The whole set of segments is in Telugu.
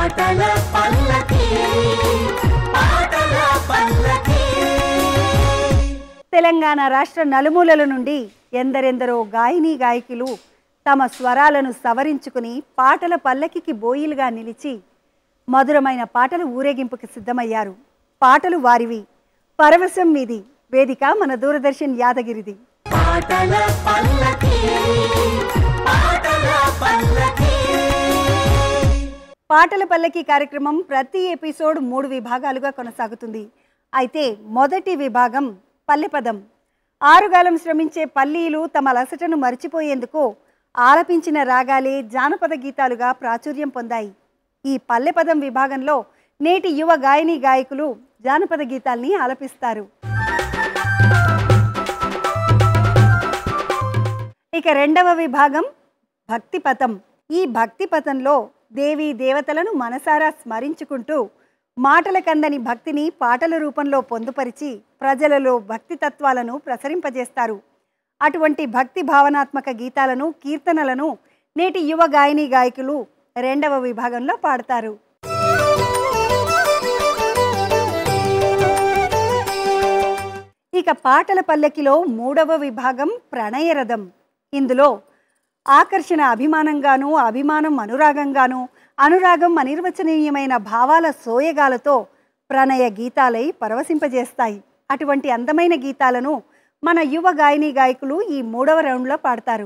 పాటల పల్లకి పాటల పల్లకి తెలంగాణ రాష్ట్ర నలుమూలల నుండి ఎందరెందరో గాయని గాయకులు తమ స్వరాలను సవరించుకుని పాటల పల్లకికి బోయిలుగా నిలిచి మధురమైన పాటల ఊరేగింపుకి సిద్ధమయ్యారు పాటలు వారివి పరవశం మీది వేదిక మన దూరదర్శన్ యాదగిరిది పాటల పల్లకి పాటల పల్లకి పాటల పల్లకి కార్యక్రమం ప్రతి ఎపిసోడ్ మూడు విభాగాలుగా కొనసాగుతుంది అయితే మొదటి విభాగం పల్లెపదం ఆరుగాలం శ్రమించే పల్లీలు తమ అలసటను మర్చిపోయేందుకు ఆలపించిన రాగాలే జానపద గీతాలుగా ప్రాచుర్యం పొందాయి ఈ పల్లెపదం విభాగంలో నేటి యువ గాయని గాయకులు జానపద గీతాల్ని ఆలపిస్తారు ఇక రెండవ విభాగం భక్తి పథం ఈ భక్తి పథంలో దేవీ దేవతలను మనసారా స్మరించుకుంటూ మాటల కందని భక్తిని పాటల రూపంలో పొందుపరిచి ప్రజలలో భక్తి తత్వాలను ప్రసరింపజేస్తారు అటువంటి భక్తి భావనాత్మక గీతాలను కీర్తనలను నేటి యువ గాయని గాయకులు రెండవ విభాగంలో పాడతారు ఇక పాటల పల్లకిలో మూడవ విభాగం ప్రణయరథం ఇందులో ఆకర్షణ అభిమానంగాను అభిమానం అనురాగంగాను అనురాగం అనిర్వచనీయమైన భావాల సోయగాలతో ప్రణయ గీతాలై పరవశింపజేస్తాయి అటువంటి అందమైన గీతాలను మన యువ గాయని గాయకులు ఈ మూడవ రౌండ్లో పాడతారు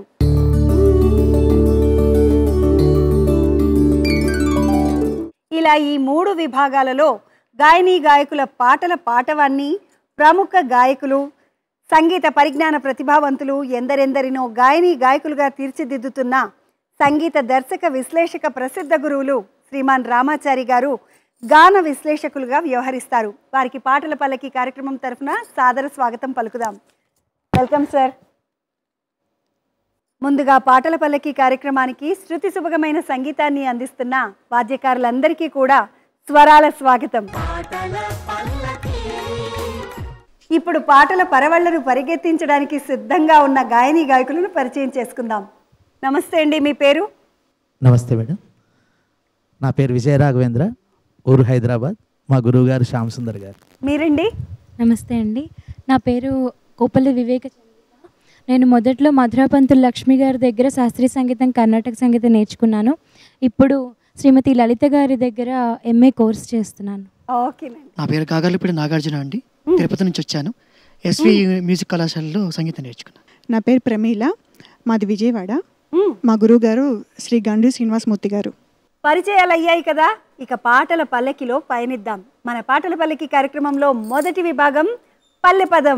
ఇలా ఈ మూడు విభాగాలలో గాయని గాయకుల పాటల పాటవాన్ని ప్రముఖ గాయకులు సంగీత పరిజ్ఞాన ప్రతిభావంతులు ఎందరెందరినో గాయని గాయకులుగా తీర్చిదిద్దుతున్న సంగీత దర్శక విశ్లేషక ప్రసిద్ధ గురువులు శ్రీమాన్ రామాచారి గారు గాన విశ్లేషకులుగా వ్యవహరిస్తారు వారికి పాటల పల్లకి కార్యక్రమం తరఫున సాదర స్వాగతం పలుకుదాం వెల్కమ్ సార్ ముందుగా పాటల పల్లకి కార్యక్రమానికి శృతి సుభగమైన సంగీతాన్ని అందిస్తున్న వాద్యకారులందరికీ కూడా స్వరాల స్వాగతం ఇప్పుడు పాటల పరవళ్లను పరిగెత్తించడానికి సిద్ధంగా ఉన్న గాయని గాయకులను పరిచయం చేసుకుందాం నమస్తే అండి మీ పేరు నమస్తే మేడం నా పేరు విజయ రాఘవేంద్ర ఊరు హైదరాబాద్ మా గురువు గారు శ్యామ్ సుందర్ గారు మీరండి నమస్తే అండి నా పేరు కోపల్లి వివేక చంద్రిక నేను మొదట్లో మధురాపంతులు లక్ష్మి గారి దగ్గర శాస్త్రీయ సంగీతం కర్ణాటక సంగీతం నేర్చుకున్నాను ఇప్పుడు శ్రీమతి లలిత గారి దగ్గర ఎంఏ కోర్స్ చేస్తున్నాను ఓకేనండి నా పేరు కాగర్లపూడి నాగార్జున అండి తిరుపతి నుంచి వచ్చాను ఎస్వి మ్యూజిక్ కళాశాలలో సంగీతం నేర్చుకున్నాను నా పేరు ప్రమీల మాది విజయవాడ మ్మ్. మా గురువు గారు శ్రీ గండు శ్రీనివాసమూర్తి గారు పరిచయాలు అయ్యాయి కదా ఇక పాటల పల్లకిలో పయనిద్దాం మన పాటల పల్లకి కార్యక్రమంలో మొదటి విభాగం పల్లె పదం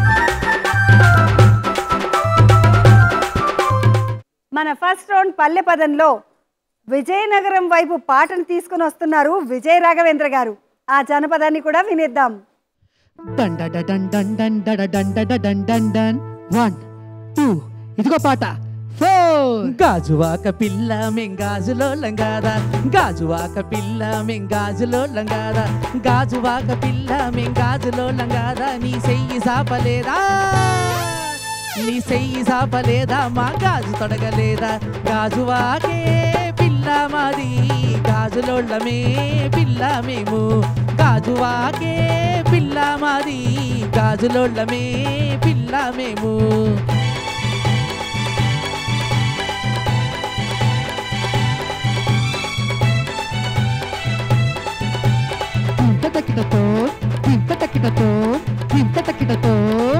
మన ఫస్ట్ రౌండ్ పల్లె పదంలో విజయనగరం వైపు పాటను తీసుకుని వస్తున్నారు విజయ రాఘవేంద్ర గారు ఆ జనపదాన్ని కూడా వినేద్దాం డండ డన్ డన్ డన్ డడ డన్ డడ డన్ డన్ డన్ వన్ టూ ఇదిగో పాట ఫోర్ గాజువాక పిల్ల మేం గాజులో లంగాదా గాజువాక పిల్ల మేం గాజులో లంగాదా గాజువాక పిల్ల మేం గాజులో లంగాదా నీ సెయ్యి సాపలేదా నీ సెయ్యి సాపలేదా మా గాజు తొడగలేదా గాజువాకే పిల్ల మాది గాజులోళ్ళమే పిల్ల మేము గాజువాకే పిల్ల మాది గాజులోళ్ళమే పిల్ల మేము ఇంత తక్కిటతో ఇంత తక్కిటతో ఇంత తక్కిటతో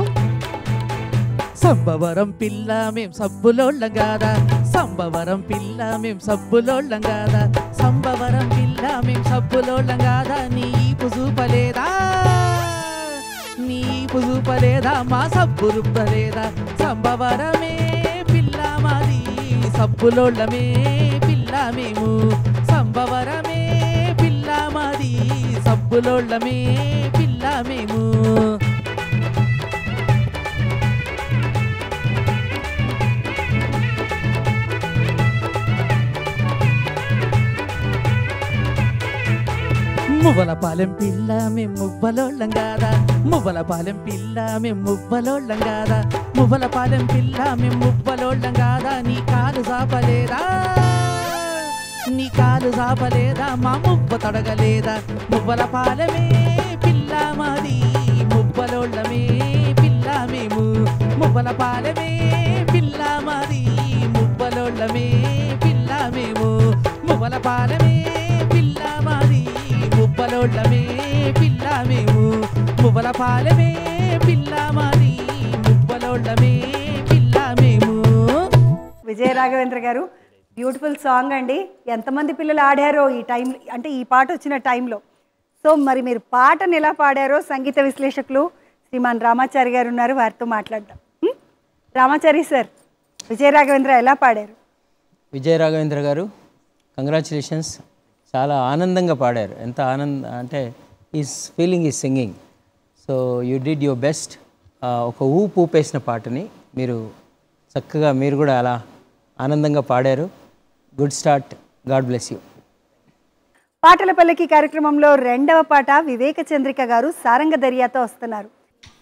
సంబవరం పిల్ల మేం సబ్బులోళ్ళం కాదా సంబవరం పిల్ల మేం సబ్బులోళ్ళం కాదా సంబవరం పిల్ల మేం సబ్బులోళ్ళం కాదా నీ పుజూపలేదా నీ పుజూపలేదా మా సబ్బు రుబ్బలేదా సంబవరమే పిల్ల మాది సబ్బులోళ్ళమే పిల్ల మేము సంబవరమే పిల్ల మాది సబ్బులోళ్ళమే పిల్ల మేము మువ్వల పాలెం పిల్ల మేము మువ్వలోళ్ళం కాదా మువ్వల పాలెం పిల్ల మేము మువ్వలోళ్ళం కాదా మువ్వల పాలెం పిల్ల మేము మువ్వలోళ్ళం కాదా నీ కాలు సాపలేదా నీ కాలు సాపలేదా మా మువ్వ తడగలేదా మువ్వల పాలమే పిల్ల మాది మువ్వలోళ్ళమే పిల్ల మేము మువ్వల పాలమే పిల్ల మాది మువ్వలోళ్ళమే పిల్ల మేము మువ్వల పాలమే పిల్ల మాది మువ్వలోళ్ళమే పిల్ల మేము మువ్వల పాలమే పిల్ల మాది మువ్వలోళ్ళమే పిల్ల మేము విజయ రాఘవేంద్ర గారు బ్యూటిఫుల్ సాంగ్ అండి ఎంతమంది పిల్లలు ఆడారో ఈ టైం అంటే ఈ పాట వచ్చిన టైంలో సో మరి మీరు పాటను ఎలా పాడారో సంగీత విశ్లేషకులు శ్రీమాన్ రామాచారి గారు ఉన్నారు వారితో మాట్లాడదాం హ్మ్? రామాచారి సార్ విజయ రాఘవేంద్ర ఎలా పాడారు విజయ రాఘవేంద్ర గారు కంగ్రాచులేషన్స్ చాలా ఆనందంగా పాడారు ఎంత ఆనంద అంటే is feeling is singing so you did your best ఒక ఊపు ఊపేసిన పాటని మీరు చక్కగా మీరు కూడా అలా ఆనందంగా పాడారు good start god bless you పాటల పల్లకి కార్యక్రమంలో రెండవ పాట వివేక చంద్రిక గారు సారంగ దర్యాతో వస్తున్నారు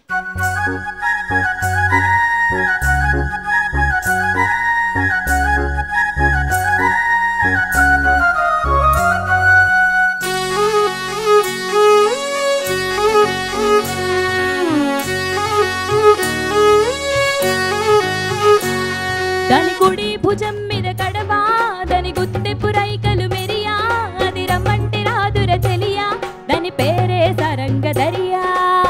దాని కుడి భుజం మీద కడవా దాని గుత్తెపు రైకలు మెరియా అది రమ్మంటే రాదుర చెలియా దాని పేరే సరంగ దరియా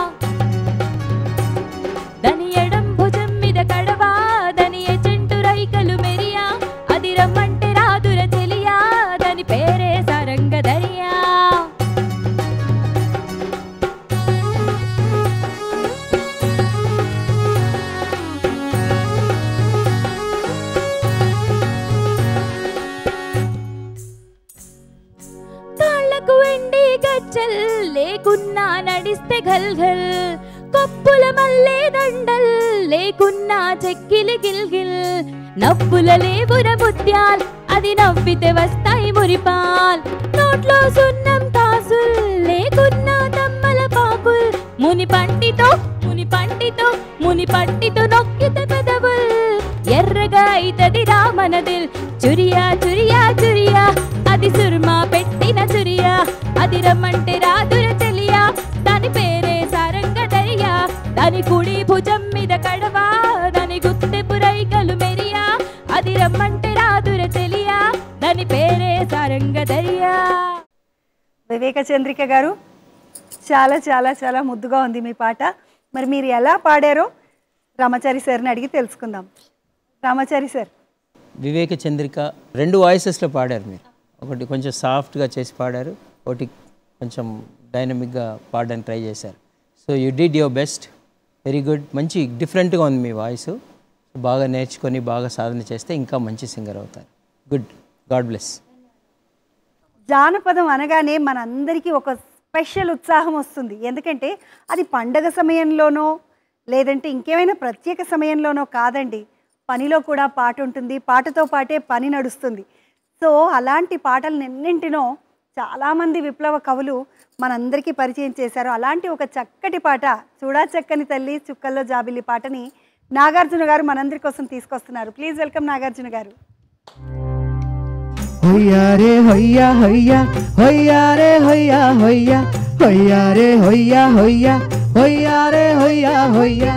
దాని ఎడం భుజం మీద కడవా దాని ఎచెంటు రైకలు మెరియా అది రమ్మంటే రాదుర చెలియా దాని పేరే సరంగ దరియా కాళ్ళకు వెండి గజ్జల్ లేకున్నా నడిస్తే ఘల్ ఘల్ కప్పుల మల్లె దండల్ లేకున్నా చెక్కిలి గిల్గిల్ నవ్వుల లేవుర ముత్యాల్ అది నవ్వితే వస్తాయి మురిపాల్ నోట్లో సున్నం తాసుల్ లేకున్నా తమ్మల పాకుల్ ముని పంటితో ముని పంటితో ముని పంటితో నొక్కితే పెదవుల్ ఎర్రగా అయితది రామనదిల్ చురియా చురియా చురియా అది సుర్మా పెట్టిన చురియా అది రమ్మంటే రాదుర చెలియా దాని పేరే సారంగ దరియా దాని కుడి భుజం మీద కడవా దాని గుత్తెపు రైకలు మెరియా అది రమ్మంటే రాదుర చెలియా దాని పేరే సారంగ దరియా వివేక చంద్రిక గారు చాలా చాలా చాలా ముద్దుగా ఉంది మీ పాట మరి మీరు ఎలా పాడారో రామాచారి సార్ని అడిగి తెలుసుకుందాం రామాచారి సార్ వివేక చంద్రిక రెండు వాయిసెస్లో పాడారు మీరు ఒకటి కొంచెం సాఫ్ట్గా చేసి పాడారు ఒకటి కొంచెం డైనమిక్గా పాడడానికి ట్రై చేశారు so you did your best very good మంచి డిఫరెంట్గా ఉంది మీ వాయిస్ బాగా నేర్చుకొని బాగా సాధన చేస్తే ఇంకా మంచి సింగర్ అవుతారు గుడ్ గాడ్ బ్లెస్ జానపదం అనగానే మనందరికీ ఒక స్పెషల్ ఉత్సాహం వస్తుంది ఎందుకంటే అది పండగ సమయంలోనో లేదంటే ఇంకేమైనా ప్రత్యేక సమయంలోనో కాదండి పనిలో కూడా పాట ఉంటుంది పాటతో పాటే పని నడుస్తుంది సో అలాంటి పాటలు ఎన్నింటినో చాలామంది విప్లవ కవులు మనందరికీ పరిచయం చేశారు అలాంటి ఒక చక్కటి పాట చూడా చక్కని తల్లి చుక్కల్లో జాబిల్లి పాటని నాగార్జున గారు మనందరి కోసం తీసుకొస్తున్నారు ప్లీజ్ వెల్కమ్ నాగార్జున గారు హొయ్యా రే హొయ్యా హొయ్యా హొయ్యా రే హొయ్యా హొయ్యా హొయ్యా రే హొయ్యా హొయ్యా హొయ్యా రే హొయ్యా హొయ్యా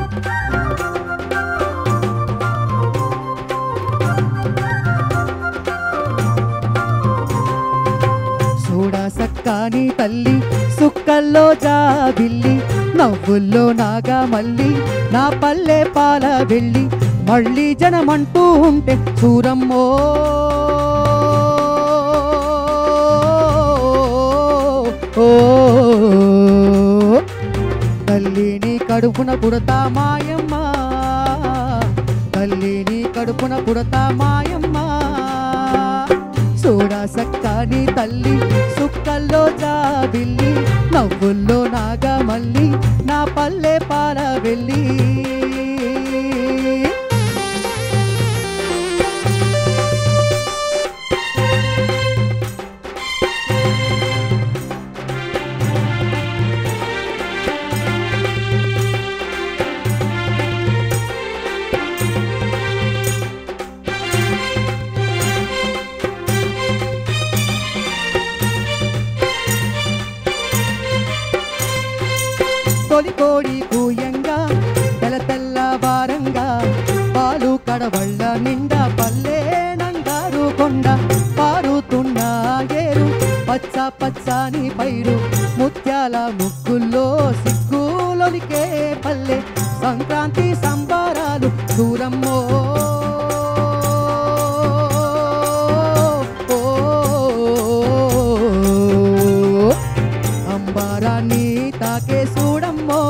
చూడా సక్కాని తల్లి సుక్కల్లో జాబిల్లి నవ్వుల్లో నాగా మల్లి నా పల్లె పాల వెళ్ళి మళ్ళీ జనమంటూ ఉంటే చూరమ్మో ఓ తల్లిని కడుపున పుడతా మాయమ్మ తల్లిని కడుపున పుడతా మాయమ్మ చూడా సక్కాని తల్లి సుక్కల్లో జాబిల్లి నవ్వుల్లో నాగా మల్లి నా పల్లె పాల వెళ్ళి తొలి కోడి కూయంగా తెల్ల తెల్ల వారంగా పాలు కడవళ్ళ నిండా పల్లె నంగారు కొండ పారుతున్న ఏరు పచ్చ పచ్చని పైరు ముత్యాల ముగ్గుల్లో సిగ్గులొలికే పల్లె సంక్రాంతి సంబరాలు దూరమ్మో అంబారాన్ని తాకే చూడమ్మో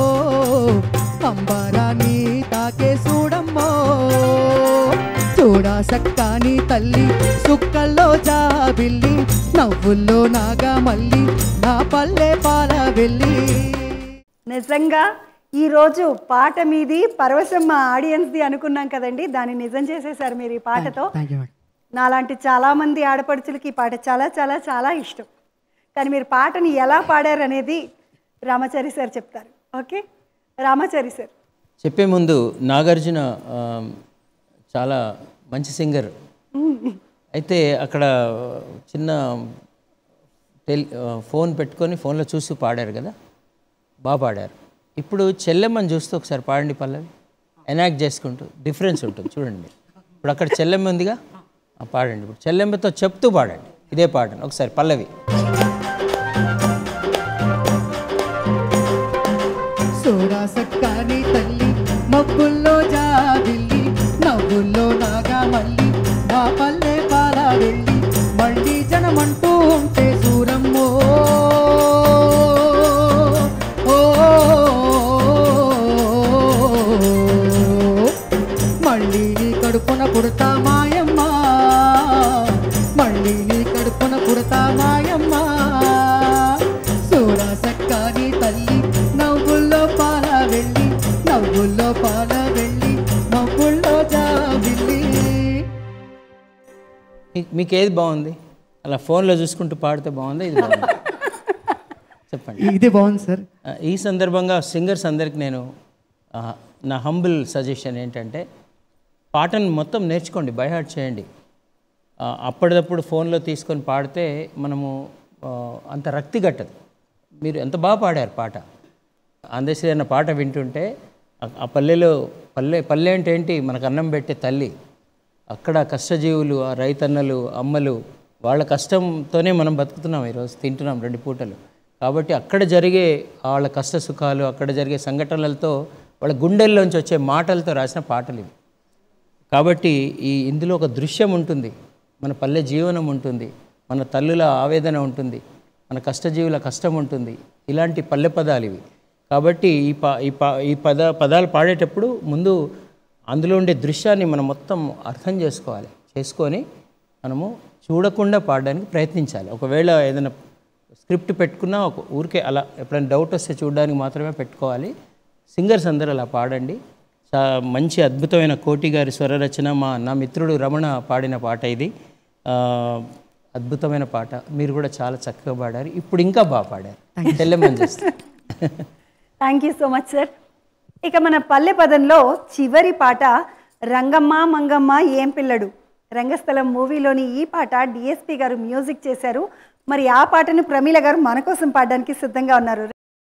అంబారాన్ని తాకే చూడమ్మో చూడా సక్కాని తల్లి సుక్కల్లో జాబిల్లి నవ్వుల్లో నాగా మల్లి నా పల్లె పాల వెళ్ళి నిజంగా ఈరోజు పాట మీది పరవశం మా ఆడియన్స్ది అనుకున్నాం కదండి దాన్ని నిజం చేసేసారు మీరు ఈ పాటతో థ్యాంక్ యూ మేడం నాలాంటి చాలామంది ఆడపడుచులకి ఈ పాట చాలా చాలా చాలా ఇష్టం కానీ మీరు పాటని ఎలా పాడారు అనేది రామాచారి సార్ చెప్తారు ఓకే రామాచారి సార్ చెప్పే ముందు నాగార్జున ఆ, చాలా మంచి సింగర్ అయితే అక్కడ చిన్న టెలి ఆ, ఫోన్ పెట్టుకొని ఫోన్లో చూసి పాడారు కదా బాగా పాడారు ఇప్పుడు చెల్లెమ్మని చూస్తూ ఒకసారి పాడండి పల్లవి ఎనాక్ట్ చేసుకుంటూ డిఫరెన్స్ ఉంటుంది చూడండి మీరు ఇప్పుడు అక్కడ చెల్లెమ్మ ఉందిగా ఆ, పాడండి ఇప్పుడు చెల్లెమ్మతో చెప్తూ పాడండి ఇదే పాడండి ఒకసారి పల్లవి సోడా సక్కాని తల్లి మబ్బుల్లో జాబిల్లి నవ్వుల్లో నాగా మల్లి నా పల్లె పాల వెళ్ళి మళ్ళీ జనమంటూ ఉంటే సూరమ్మో ఓ, మళ్ళీ నీ కడుపున పుడతా మాయమ్మ మళ్ళీ నీ కడుపున పుడతా మాయమ్మ సూరా సక్కాని తల్లి నవ్వుల్లో పాల వెళ్ళి నవ్వుల్లో పాల వెళ్ళి నవ్వుల్లో జాబిల్లి మీ- మీకు ఏది బాగుంది అలా ఫోన్లో చూసుకుంటూ పాడితే బాగుందా ఇది బాగుంది చెప్పండి ఇది బాగుంది సార్ ఆ, ఈ సందర్భంగా సింగర్స్ అందరికి నేను ఆ, నా హంబుల్ సజెషన్ ఏంటంటే పాటను మొత్తం నేర్చుకోండి బైహార్ట్ చేయండి ఆ, అప్పటిదప్పుడు ఫోన్లో తీసుకొని పాడితే మనము ఆ, అంత రక్తి కట్టదు మీరు ఎంత బాగా పాడారు పాట అందశ్రీ అన్న పాట వింటుంటే ఆ- ఆ పల్లెలో పల్లె పల్లె అంటే ఏంటి మనకు అన్నం పెట్టే తల్లి అక్కడ కష్టజీవులు ఆ రైతన్నలు అమ్మలు వాళ్ళ కష్టంతోనే మనం బతుకుతున్నాం ఈరోజు తింటున్నాం రెండు పూటలు కాబట్టి అక్కడ జరిగే వాళ్ళ కష్ట సుఖాలు అక్కడ జరిగే సంఘటనలతో వాళ్ళ గుండెల్లోంచి వచ్చే మాటలతో రాసిన పాటలు ఇవి కాబట్టి ఈ ఇందులో ఒక దృశ్యం ఉంటుంది మన పల్లె జీవనం ఉంటుంది మన తల్లుల ఆవేదన ఉంటుంది మన కష్టజీవుల కష్టం ఉంటుంది ఇలాంటి పల్లె పదాలు ఇవి కాబట్టి ఈ ప ఈ ప ఈ పద పదాలు పాడేటప్పుడు ముందు అందులో ఉండే దృశ్యాన్ని మనం మొత్తం అర్థం చేసుకోవాలి చేసుకొని మనము చూడకుండా పాడడానికి ప్రయత్నించాలి ఒకవేళ ఏదైనా స్క్రిప్ట్ పెట్టుకున్నా ఒక ఊరికే అలా ఎప్పుడైనా డౌట్ వస్తే చూడడానికి మాత్రమే పెట్టుకోవాలి సింగర్స్ అందరూ అలా పాడండి చా మంచి అద్భుతమైన కోటి గారి స్వర రచన మా నా మిత్రుడు రమణ పాడిన పాట ఇది ఆ, అద్భుతమైన పాట మీరు కూడా చాలా చక్కగా పాడారు ఇప్పుడు ఇంకా బాగా పాడారు తెల్లమని చేస్తే thank you so much sir ఇక మన పల్లె పదంలో చివరి పాట రంగమ్మ మంగమ్మ ఏం పిల్లడు రంగస్థలం మూవీలోని ఈ పాట డిఎస్పి గారు మ్యూజిక్ చేశారు మరి ఆ పాటను ప్రమీల గారు మన కోసం పాడడానికి సిద్ధంగా ఉన్నారు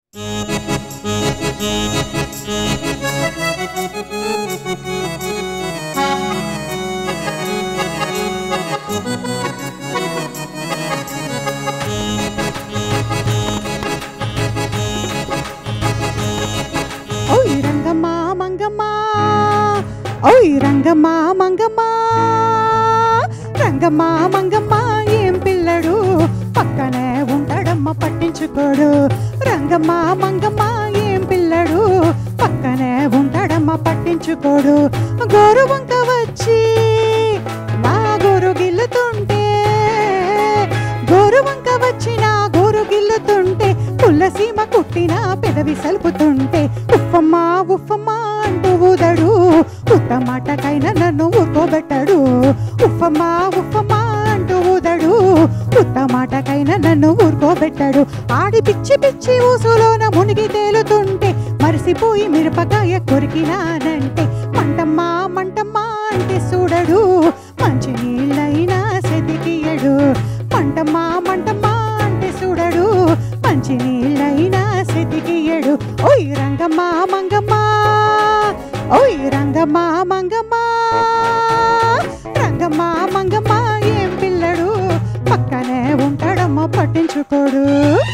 ఓయ్ రంగమ్మ మంగమ్మ ఓయ్ రంగమ్మ మంగమ్మ రంగమ్మ మంగమ్మ ఏం పిల్లడు పక్కనే ఉంటాడమ్మ పట్టించుకోడు రంగమ్మ మంగమ్మ ఏం పిల్లడు పక్కనే ఉంటాడమ్మ పట్టించుకోడు గోరు వంక వచ్చి నా గోరు గిల్లుతుంటే గోరు వంక వచ్చిన గోరు గిల్లుతుంటే పుల్లసీమ కుట్టిన పెదవి సలుపుతుంటే ఉఫ్ఫమ్మ ఉఫ్ఫమ్మ అంటూ ఊదడు ఉత్త మాటకైనా నన్ను ఊరుకోబెట్టాడు ఉఫ్ఫమ్మ ఉఫ్ఫమ్మ అంటూ ఊదడు ఉత్త మాటకైనా నన్ను ఊరుకోబెట్టాడు ఆడి పిచ్చి పిచ్చి ఊసులోన మునిగి తేలుతుంటే మరిసిపోయి మిరపకాయ కొరికినానంటే మంటమ్మా మంటమ్మా అంటే చూడడు మంచి నీళ్ళైనా సెతికియడు మంటమ్మా మంటమ్మా అంటే చూడడు మంచి నీళ్ళైనా సెతికియడు ఓయ్ ఓయ్ రంగమ్మా మంగమ్మా రంగమ్మా మంగమ్మా ఏం పిల్లడు పక్కనే ఉంటాడమ్మా పట్టించుకోడు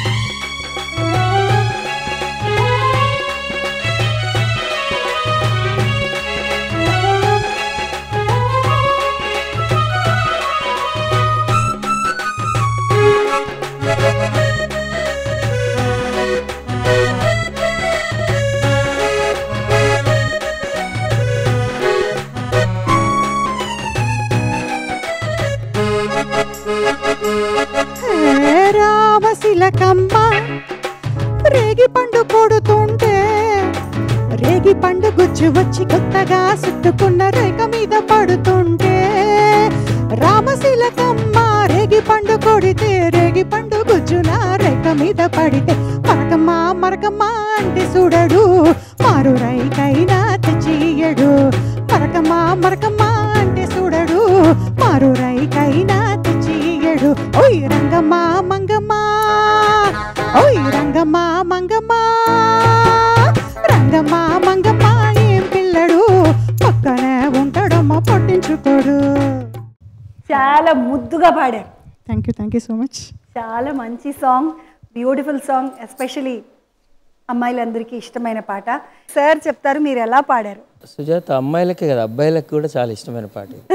హే రామశిలకమ్మ రేగి పండు కొడుతుంటే రేగి పండు గుచ్చి వచ్చి కొత్తగా చుట్టుకున్న రేఖ మీద పడుతుంటే రామశిలకమ్మ రేగి పండు కొడితే రేగి పండు గుజ్జున రేఖ మీద పడితే మరకమ్మ మరకమ్మ అంటే చూడడు మారు రైకైనా తెచ్చియడు మరకమ్మ మరకమ్మ అంటే చూడడు మారు రైకైనా తెచ్చియడు ఓయ్ రంగమ్మ మంగమ్మ ఓయ్ రంగమ్మ మంగమ్మ రంగమ్మ మంగమ్మ ఏం పిల్లడు పక్కనే ఉంటాడమ్మ పట్టించుకోడు చాలా ముద్దుగా పాడారు thank you thank you so much చాలా మంచి సాంగ్ బ్యూటిఫుల్ సాంగ్ ఎస్పెషలీ అమ్మాయిలందరికీ ఇష్టమైన పాట సార్ చెప్తారు మీరు ఎలా పాడారు సుజాత అమ్మాయిలకే కదా అబ్బాయిలకు కూడా చాలా ఇష్టమైన పాట ఇది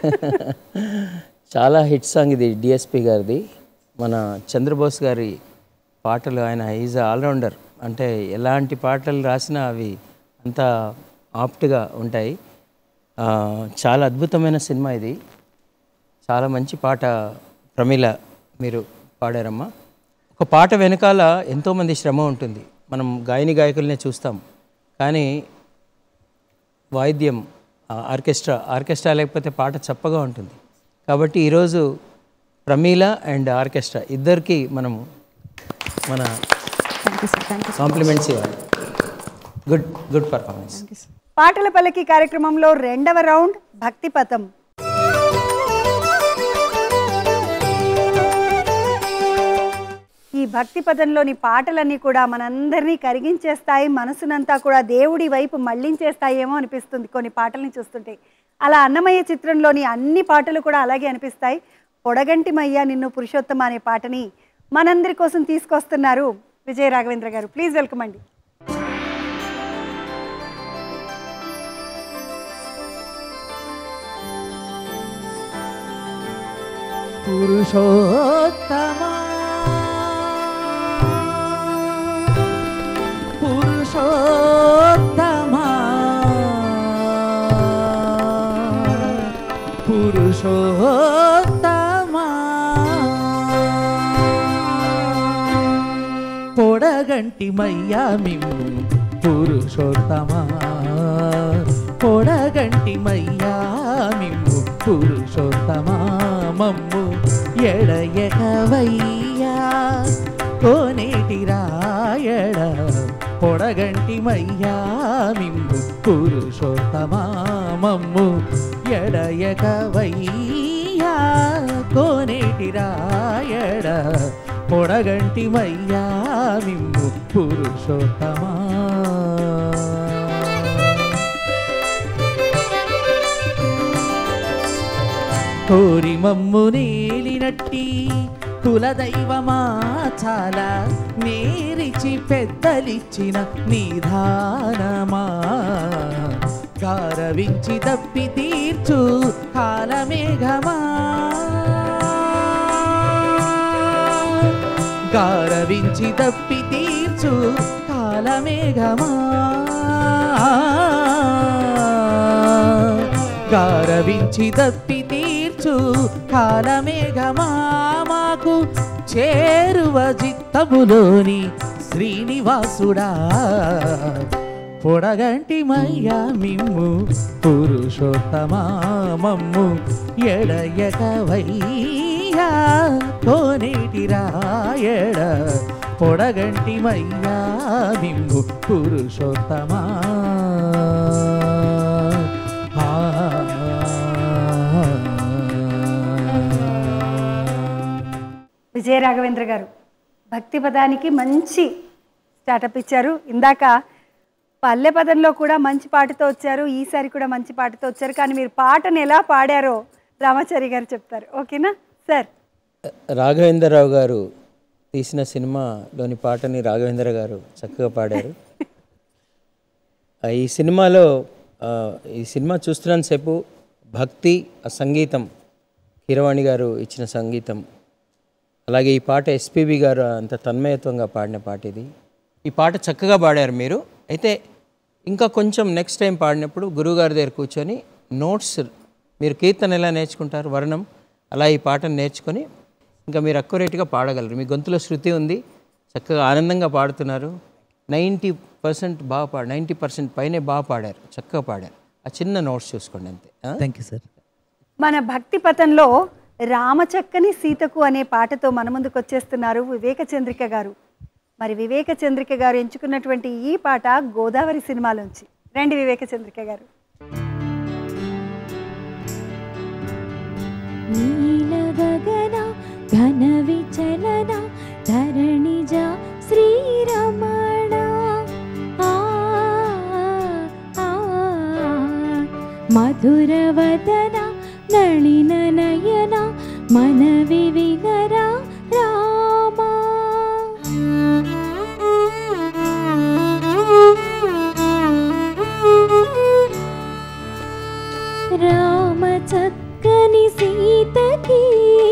చాలా హిట్ సాంగ్ ఇది డిఎస్పి గారిది మన చంద్రబోస్ గారి పాటలు ఆయన ఈజ్ ఆల్రౌండర్ అంటే ఎలాంటి పాటలు రాసినా అవి అంత ఆప్ట్గా ఉంటాయి ఆ, చాలా అద్భుతమైన సినిమా ఇది చాలా మంచి పాట ప్రమీల మీరు పాడారమ్మా ఒక పాట వెనకాల ఎంతోమంది శ్రమ ఉంటుంది మనం గాయని గాయకులనే చూస్తాం కానీ వాయిద్యం ఆ, ఆర్కెస్ట్రా ఆర్కెస్ట్రా లేకపోతే పాట చప్పగా ఉంటుంది కాబట్టి ఈరోజు ప్రమీల అండ్ ఆర్కెస్ట్రా ఇద్దరికి మనము మన కాంప్లిమెంట్స్ ఇవ్వాలి గుడ్ గుడ్ పర్ఫార్మెన్స్ పాటల పల్లకి కార్యక్రమంలో రెండవ రౌండ్ భక్తి పథం ఈ భక్తి పదంలోని పాటలన్నీ కూడా మనందరినీ కరిగించేస్తాయి మనసునంతా కూడా దేవుడి వైపు మళ్ళించేస్తాయేమో అనిపిస్తుంది కొన్ని పాటల్ని చూస్తుంటే అలా అన్నమయ్య చిత్రంలోని అన్ని పాటలు కూడా అలాగే అనిపిస్తాయి పొడగంటి మయ్య నిన్ను పురుషోత్తమ అనే పాటని మనందరి కోసం తీసుకొస్తున్నారు విజయ రాఘవేంద్ర గారు ప్లీజ్ వెల్కమ్ అండి పురుషోత్తమా పురుషోత్తమా పురుషోత్తమా పొడగంటి మయ్యా మిమ్ము పురుషోత్తమా పొడగంటి మయ్యా మిమ్ము పురుషోత్తమా మమ్ము ఎడయకవయ్యా కోనేటి రాయడ పొడగంటి మయ్యా మిమ్ము పురుషోత్తమా మమ్ము ఎడయకవయ్యా కోనేటి రాయడ పొడగంటి మయ్యా మిమ్ము పురుషోత్తమా కోరి మమ్ము నేలినట్టి కులదైవమా చాలా నేరిచి పెద్దలిచ్చిన నిధానమా గారవించి తప్పి తీర్చు కాలమేఘమా గారవించి తప్పి తీర్చు కాలమేఘమా గారవించి తప్పి తీర్చు కాలమేఘమా మాకు చేరువ చిత్తములోని శ్రీనివాసుడా పొడగంటి మయ్యా మిమ్ము పురుషోత్తమా మమ్ము ఎడయకవయ్యా కోనేటి రాయడ పొడగంటి మయ్యా మిమ్ము పురుషోత్తమా విజయ రాఘవేంద్ర గారు భక్తి పదానికి మంచి స్టార్టప్ ఇచ్చారు ఇందాక పల్లె పదంలో కూడా మంచి పాటతో వచ్చారు ఈసారి కూడా మంచి పాటతో వచ్చారు కానీ మీరు పాటను ఎలా పాడారో రామాచారి గారు చెప్తారు ఓకేనా సార్ రాఘవేంద్రరావు గారు తీసిన సినిమాలోని పాటని రాఘవేంద్ర గారు చక్కగా పాడారు ఆ, ఈ సినిమాలో ఆ, ఈ సినిమా చూస్తున్నంతసేపు భక్తి ఆ సంగీతం కీరవాణి గారు ఇచ్చిన సంగీతం అలాగే ఈ పాట ఎస్పీబి గారు అంత తన్మయత్వంగా పాడిన పాట ఇది ఈ పాట చక్కగా పాడారు మీరు అయితే ఇంకా కొంచెం నెక్స్ట్ టైం పాడినప్పుడు గురువుగారి దగ్గర కూర్చొని నోట్స్ మీరు కీర్తన ఎలా నేర్చుకుంటారు వర్ణం అలా ఈ పాటను నేర్చుకొని ఇంకా మీరు అక్యురేట్గా పాడగలరు మీ గొంతులో శృతి ఉంది చక్కగా ఆనందంగా పాడుతున్నారు నైంటీ పర్సెంట్ బాగా పాడు నైంటీ పర్సెంట్ పైనే బాగా పాడారు చక్కగా పాడారు ఆ చిన్న నోట్స్ చూసుకోండి అంతే ఆ? థ్యాంక్ యూ సార్ మన భక్తి పథంలో రామచక్కని సీతకు అనే పాటతో మన ముందుకు వచ్చేస్తున్నారు వివేక చంద్రిక గారు మరి వివేక చంద్రిక గారు ఎంచుకున్నటువంటి ఈ పాట గోదావరి సినిమాలోంచి రండి వివేక చంద్రిక గారు నీలగగన ఘన విచలన ధరణిజ శ్రీరమణ ఆ, ఆ, మధురవదన నళిన నయన మనవి వినరా రామా రామ చక్కని సీతకి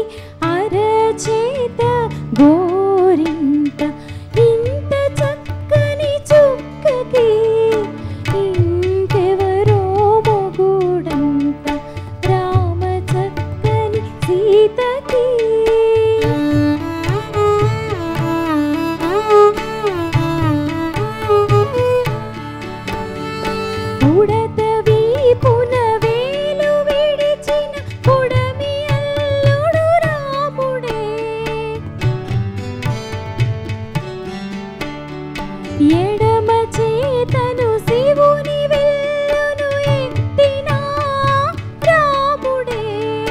అరచేత గోరింట ఇంత చక్కని చుక్కకి ఇంకెవరో మొగుడంట రామ చక్కని సీతకి ఉడత వీపున వేలు విడిచిన పుడమి అల్లుడు రాముడే ఎడమ చేతను శివుని వెల్లును ఎత్తిన రాముడే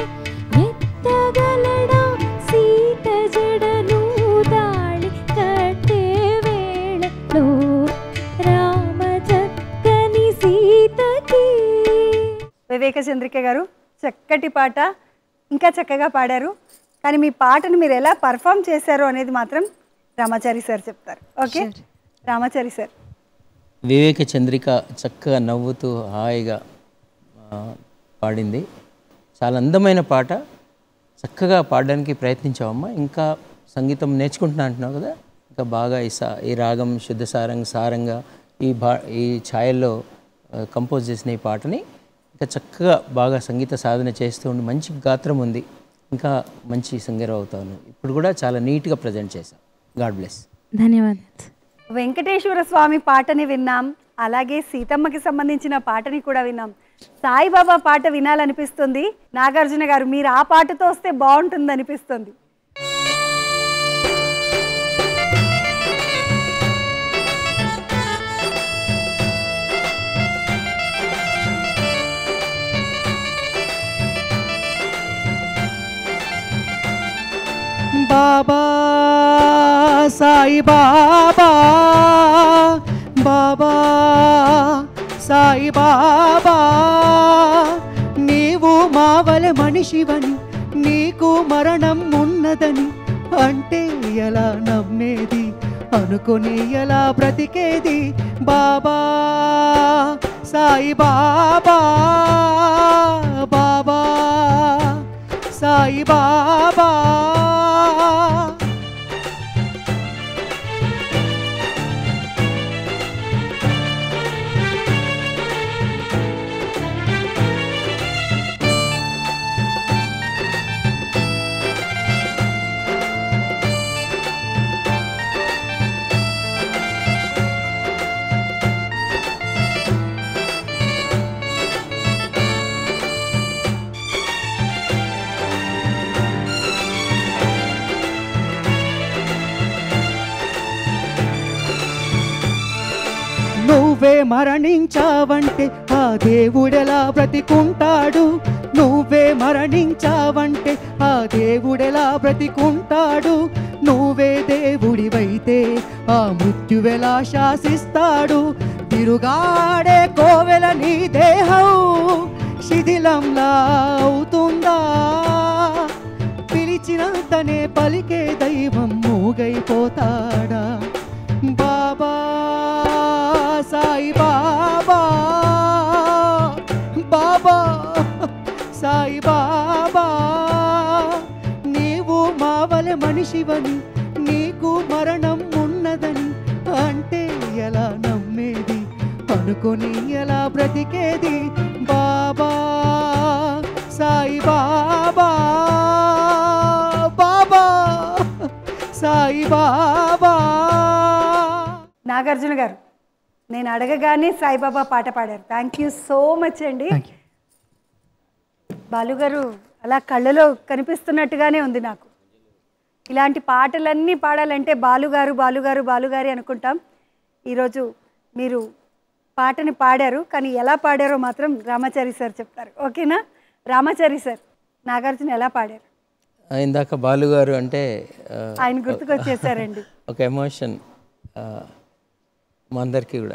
ఎత్తగలడా సీత జడను దాళి కట్టే వేళలో రామ చక్కని సీతకి వివేక చంద్రిక గారు చక్కటి పాట ఇంకా చక్కగా పాడారు కానీ మీ పాటను మీరు ఎలా పర్ఫామ్ చేశారో అనేది మాత్రం రామాచారి సార్ చెప్తారు ఓకే రామాచారి సార్ వివేక చంద్రిక చక్కగా నవ్వుతూ హాయిగా ఆ, పాడింది చాలా అందమైన పాట చక్కగా పాడడానికి ప్రయత్నించావమ్మా ఇంకా సంగీతం నేర్చుకుంటున్నా అంటున్నావు కదా ఇంకా బాగా ఈ సా ఈ రాగం శుద్ధ సారంగ సారంగా ఈ భా ఈ ఛాయల్లో ఆ, కంపోజ్ చేసిన ఈ పాటని ఇంకా చక్కగా బాగా సంగీత సాధన చేస్తూ ఉండి మంచి గాత్రం ఉంది ఇంకా మంచి సింగర్ అవుతాను ఇప్పుడు కూడా చాలా నీట్గా ప్రజెంట్ చేశాను గాడ్ బ్లెస్ ధన్యవాదాలు వెంకటేశ్వర స్వామి పాటని విన్నాం అలాగే సీతమ్మకి సంబంధించిన పాటని కూడా విన్నాం సాయిబాబా పాట వినాలనిపిస్తుంది నాగార్జున గారు మీరు ఆ పాటతో వస్తే బాగుంటుంది అనిపిస్తుంది బాబా సాయి బాబా బాబా సాయి బాబా నీవు మావల మనిషివని నీకు మరణం ఉన్నదని అంటే ఎలా నమ్మేది అనుకుని ఎలా బ్రతికేది బాబా సాయి బాబా బాబా సాయి బాబా నువ్వే మరణించావంటే ఆ దేవుడెలా బ్రతికుంటాడు నువ్వే మరణించావంటే ఆ దేవుడెలా బ్రతికుంటాడు నువ్వే దేవుడివైతే ఆ మృత్యువెలా శాసిస్తాడు తిరుగాడే కోవెల నీ దేహం శిథిలంలా అవుతుందా పిలిచినంతనే పలికే దైవం మూగైపోతాడా బాబా సాయి బాబా బాబా సాయి బాబా నీవు మావల మనిషివని నీకు మరణం ఉన్నదని అంటే ఎలా నమ్మేది అనుకొని ఎలా బ్రతికేది బాబా సాయి బాబా బాబా సాయి బాబా నాగార్జున గారు నేను అడగగానే సాయిబాబా పాట పాడారు థ్యాంక్ యూ సో మచ్ అండి థ్యాంక్ యూ బాలుగారు అలా కళ్ళలో కనిపిస్తున్నట్టుగానే ఉంది నాకు ఇలాంటి పాటలన్నీ పాడాలంటే బాలుగారు బాలుగారు బాలుగారి అనుకుంటాం ఈరోజు మీరు పాటని పాడారు కానీ ఎలా పాడారో మాత్రం రామాచారి సార్ చెప్తారు ఓకేనా రామాచారి సార్ నాగార్జున ఎలా పాడారు ఆ, ఇందాక బాలుగారు అంటే ఆ, ఆయన గుర్తుకొచ్చేసారండి ఒక ఎమోషన్ మా అందరికీ కూడా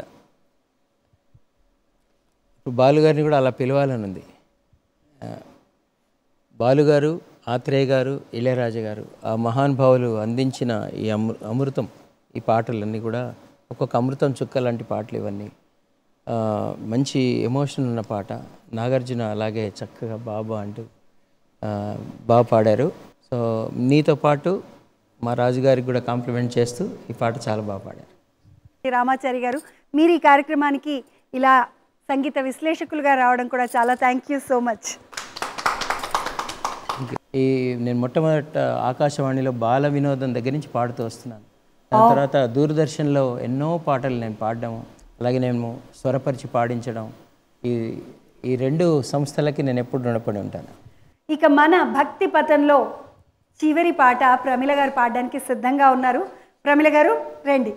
ఇప్పుడు బాలుగారిని కూడా అలా పిలవాలని ఉంది ఆ, బాలుగారు ఆత్రేయ గారు ఇళయరాజా గారు ఆ మహానుభావులు అందించిన ఈ అమృ అమృతం ఈ పాటలన్నీ కూడా ఒక్కొక్క అమృతం చుక్క లాంటి పాటలు ఇవన్నీ ఆ, మంచి ఎమోషన్ ఉన్న పాట నాగార్జున అలాగే చక్కగా బాబా అంటూ ఆ, బాగా పాడారు సో నీతో పాటు మా రాజుగారికి కూడా కాంప్లిమెంట్ చేస్తూ ఈ పాట చాలా బాగా పాడారు రామాచారి గారు మీరు ఈ కార్యక్రమానికి ఇలా సంగీత విశ్లేషకులుగా రావడం కూడా చాలా థ్యాంక్ యూ సో మచ్ ఈ నేను మొట్టమొదట ఆకాశవాణిలో బాల వినోదం దగ్గర నుంచి పాడుతూ వస్తున్నాను దాని తర్వాత దూరదర్శన్లో ఎన్నో పాటలు నేను పాడడం అలాగే నేను స్వరపరిచి పాడించడం ఈ ఈ రెండు సంస్థలకి నేను ఎప్పుడు రుణపడి ఉంటాను ఇక మన భక్తి పథంలో చివరి పాట ప్రమిళ గారు పాడడానికి సిద్ధంగా ఉన్నారు ప్రమిళ గారు రండి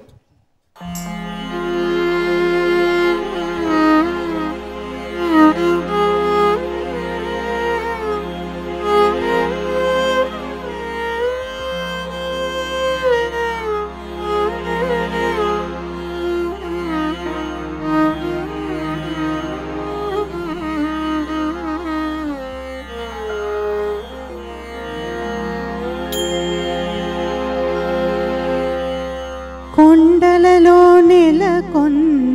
కొండలలో నెలకొన్న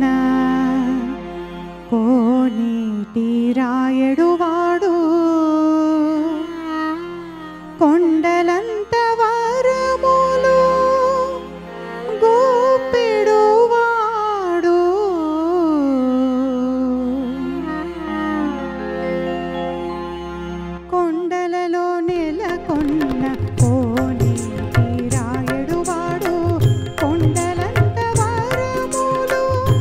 కోనేటి రాయడువాడు కొండలంత వారములు గోపెడువాడు కొండలలో నెలకొన్న కోనేటి రాయడువాడు కొండలంత వారములు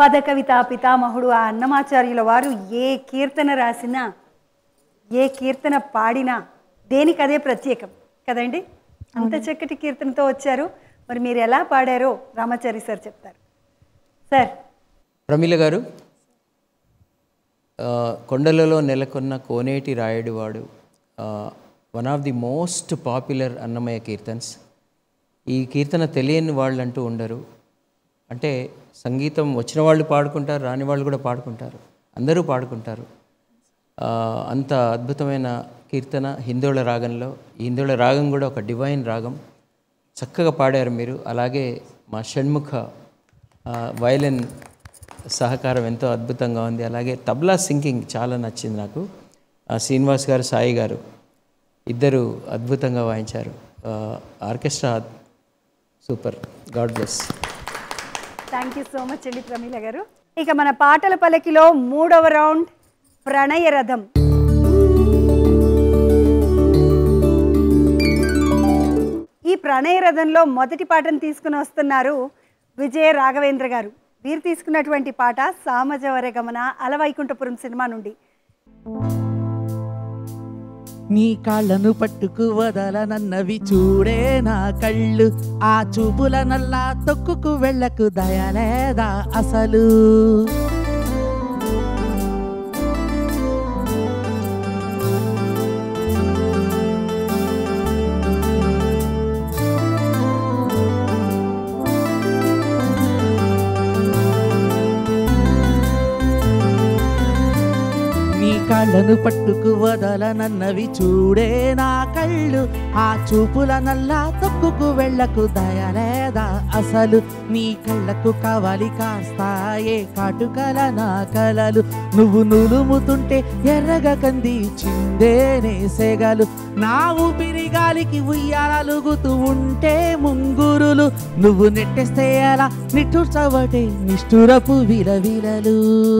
పద కవిత పితామహుడు ఆ అన్నమాచార్యుల వారు ఏ కీర్తన రాసినా ఏ కీర్తన పాడినా దేనికదే ప్రత్యేకం కదండి అంత చక్కటి కీర్తనతో వచ్చారు మరి మీరు ఎలా పాడారో రామాచారి సార్ చెప్తారు సార్ ప్రమీల గారు ఆ, కొండలలో నెలకొన్న కోనేటి రాయుడివాడు one of the most popular Annamayya kirtans ఈ కీర్తన తెలియని వాళ్ళు అంటూ ఉండరు అంటే సంగీతం వచ్చిన వాళ్ళు పాడుకుంటారు రాని వాళ్ళు కూడా పాడుకుంటారు అందరూ పాడుకుంటారు ఆ, అంత అద్భుతమైన కీర్తన హిందోళ రాగంలో ఈ హిందోళ రాగం కూడా ఒక డివైన్ రాగం చక్కగా పాడారు మీరు అలాగే మా షణ్ముఖ ఆ, వయలిన్ సహకారం ఎంతో అద్భుతంగా ఉంది అలాగే తబలా సింగింగ్ చాలా నచ్చింది నాకు ఆ, శ్రీనివాస్ గారు సాయి గారు ఇద్దరు అద్భుతంగా వాయించారు ఆ, orchestra super god bless thank you so much అండి ప్రమీల గారు ఇక మన పాటల పలకిలో మూడవ రౌండ్ ప్రణయ రథం ఈ ప్రణయ రథంలో మొదటి పాటను తీసుకుని వస్తున్నారు విజయ రాఘవేంద్ర గారు వీరు తీసుకున్నటువంటి పాట సామజవర గమన అలవైకుంఠపురం సినిమా నుండి నీ కాళ్ళను పట్టుకు వదలనన్నవి చూడే నా కళ్ళు ఆ చూపుల నల్లా తొక్కుకు వెళ్ళకు దయలేదా అసలు నీ కాళ్ళను పట్టుకు వదలనన్నవి చూడే నా కళ్ళు ఆ చూపుల నల్లా తొక్కుకు వెళ్ళకు దయలేదా అసలు నీ కళ్ళకు కావాలి కాస్తాయే కాటుకల నా కలలు నువ్వు నులుముతుంటే ఎర్రగా కంది చిందేనే సెగలు నా ఊపిరి గాలికి ఉయ్యాలలుగుతూ ఉంటే ముంగురులు నువ్వు నెట్టేస్తే అలా నిట్టూర్చవటే నిష్ఠురపు విలవిలలు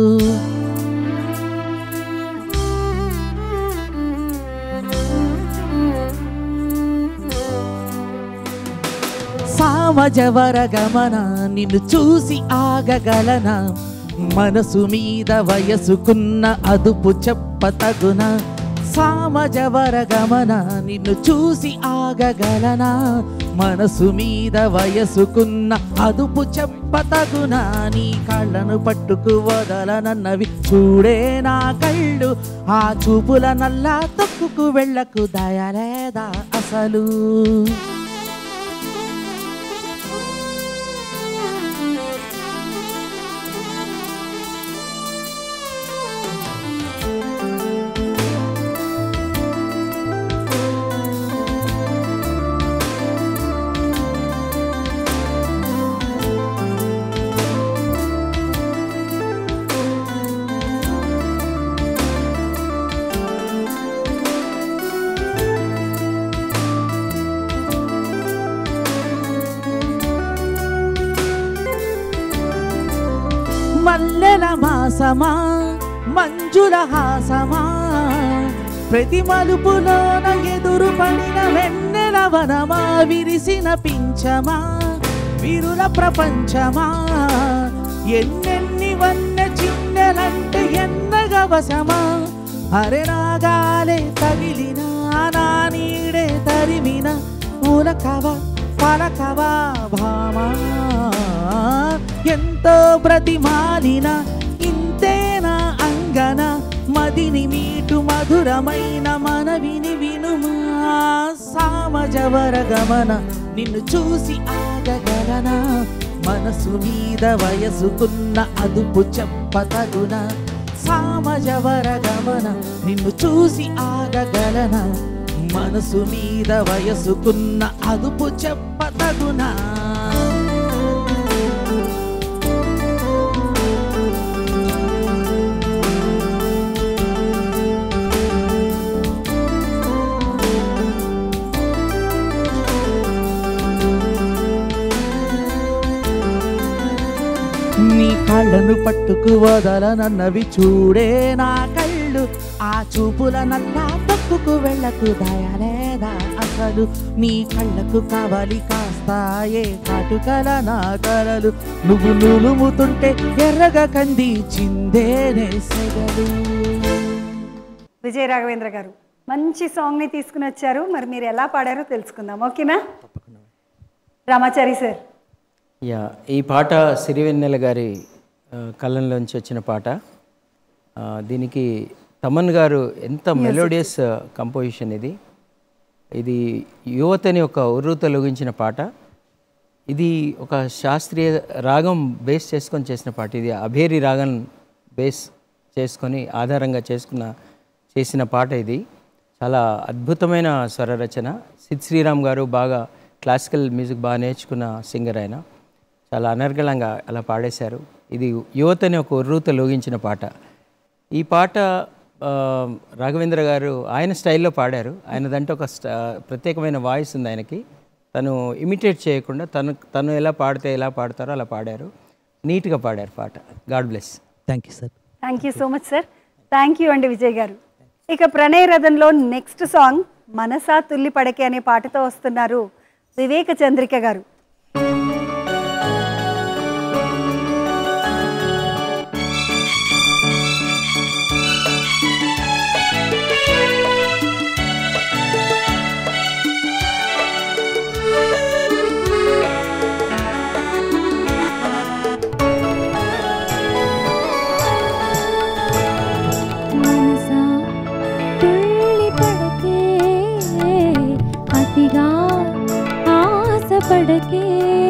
సామజవర గమన నిన్ను చూసి ఆగగలన మనసు మీద వయసుకున్న అదుపు చెప్పతగున సామజవర గమన నిన్ను చూసి ఆగగలన మనసు మీద వయసుకున్న అదుపు చెప్పతగున నీ కళ్ళను పట్టుకు వదలనన్నవి చూడే నా కళ్ళు ఆ చూపుల నల్లా తొక్కుకు వెళ్ళకు దయలేదా అసలు మల్లెల మాసమా మంజుల హాసమా ప్రతి మలుపులోన ఎదురు పడిన వెన్నెల వనమా విరిసిన పించమా విరుల ప్రపంచమా ఎన్నెన్ని వన్న చిన్నెలంటే ఎన్నగవసమా అరె రాగాలే తగిలిన నా నీడే తరిమిన ఉలకవా పలకవా భామా ఎంతో బ్రతిమాలిన ఇంతేనా అంగన మదిని మీటు మధురమైన మనవిని వినుమా సామజవర గమన నిన్ను చూసి ఆగగలన మనసు మీద వయసుకున్న అదుపు చెప్పతగున సామజవర గమన నిన్ను చూసి ఆగగలన మనసు మీద వయసుకున్న అదుపు చెప్పతగునా నీ కళ్ళను పట్టుకు వదలనన్నవి చూడే నా కళ్ళు ఆ చూపుల నల్లా తప్పుకు వెళ్ళకు దయలేదా అసలు ఆశలు నీ కళ్ళకు కావాలి కాస్తాయే కాటుకల నా కలలు నువ్వు నులుముతుంటే ఎర్రగా కంది చిందేనే సెగలు విజయ రాఘవేంద్ర గారు మంచి సాంగ్ని తీసుకుని వచ్చారు మరి మీరు ఎలా పాడారో తెలుసుకుందాం ఓకేనా రామాచారి సార్ యా ఈ పాట సిరివెన్నెల గారి ఆ, కలంలోంచి వచ్చిన పాట ఆ, దీనికి తమన్ గారు ఎంత మెలోడియస్ కంపోజిషన్ ఇది ఇది యువతని ఒక ఉర్రు తొలగించిన పాట ఇది ఒక శాస్త్రీయ రాగం బేస్ చేసుకొని చేసిన పాట ఇది అభేరి రాగం బేస్ చేసుకొని ఆధారంగా చేసుకున్న చేసిన పాట ఇది చాలా అద్భుతమైన స్వర రచన సిద్ శ్రీరామ్ గారు బాగా క్లాసికల్ మ్యూజిక్ బాగా నేర్చుకున్న సింగర్ ఆయన చాలా అనర్గళంగా అలా పాడేశారు ఇది యువతని ఒక ఉర్రూత లోగించిన పాట ఈ పాట ఆ, రాఘవేంద్ర గారు ఆయన స్టైల్లో పాడారు ఆయనదంటే ఒక స్ట ప్రత్యేకమైన వాయిస్ ఉంది ఆయనకి తను ఇమిటేట్ చేయకుండా తను తను ఎలా పాడితే ఎలా పాడతారో అలా పాడారు నీట్గా పాడారు పాట god bless thank you sir thank you so much sir thank you అండి విజయ్ గారు ఇక ప్రణయ రథంలో నెక్స్ట్ సాంగ్ మనసా తుల్లి పడకే అనే పాటతో వస్తున్నారు వివేక చంద్రిక గారు మనసా తుళ్ళి పడకే అతిగా ఆశపడకే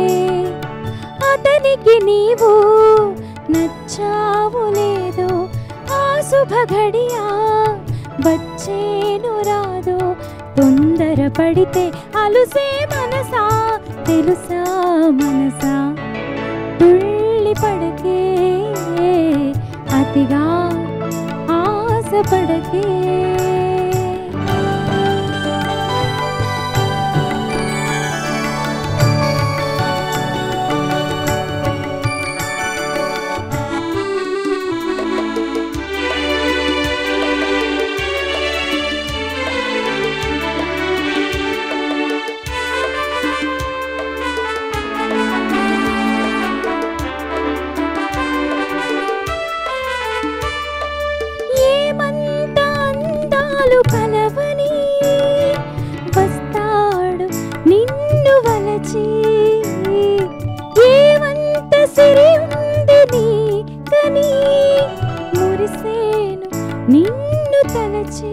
అతనికి నీవు నచ్చావు లేదో ఆ శుభ ఘడియా వచ్చేను రాదో తొందర పడితే అలుసే మనసా తెలుసా మనసా తుళ్ళి పడకే అతిగా ఆశపడకే ఏమంత అందాలు కలవని వస్తాడు నిన్ను వలచి ఏమంత సిరి ఉంది నీ కని మురిసేను నిన్ను తలచి